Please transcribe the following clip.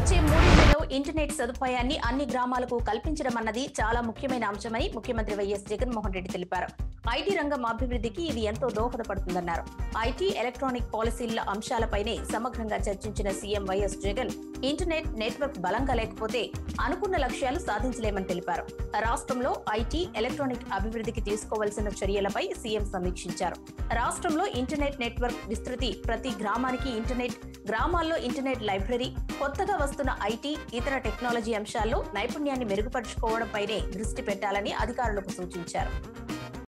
వచ్చే మూడేళ్లలో ఇంటర్నెట్ సదుపాయాన్ని అన్ని గ్రామాలకు కల్పించడం అన్నది చాలా ముఖ్యమైన అంశమని ముఖ్యమంత్రి వైఎస్ జగన్మోహన్ రెడ్డి తెలిపారు ఐటీ రంగం అభివృద్ధికి ఇది ఎంతో దోహదపడుతుందన్నారు ఐటీ ఎలక్ట్రానిక్ పాలసీల అంశాలపైనే సమగ్రంగా చర్చించిన CM YS Jagan internet network బలంగా లేకపోతే అనుకున్న లక్ష్యాలు సాధించలేమని తెలిపారు రాష్ట్రంలో ఐటీ ఎలక్ట్రానిక్ అభివృద్ధికి తీసుకోవాల్సిన చర్యలపై సీఎం సమీక్షించారు రాష్ట్రంలో ఇంటర్నెట్ నెట్వర్క్ విస్తృతి ప్రతి గ్రామానికి ఇంటర్నెట్ గ్రామాల్లో ఇంటర్నెట్ లైబ్రరీ కొత్తగా వస్తున్న ఐటీ ఇతర టెక్నాలజీ అంశాల్లో నైపుణ్యాన్ని మెరుగుపరుచుకోవడంపైనే దృష్టి పెట్టాలని అధికారులకు సూచించారు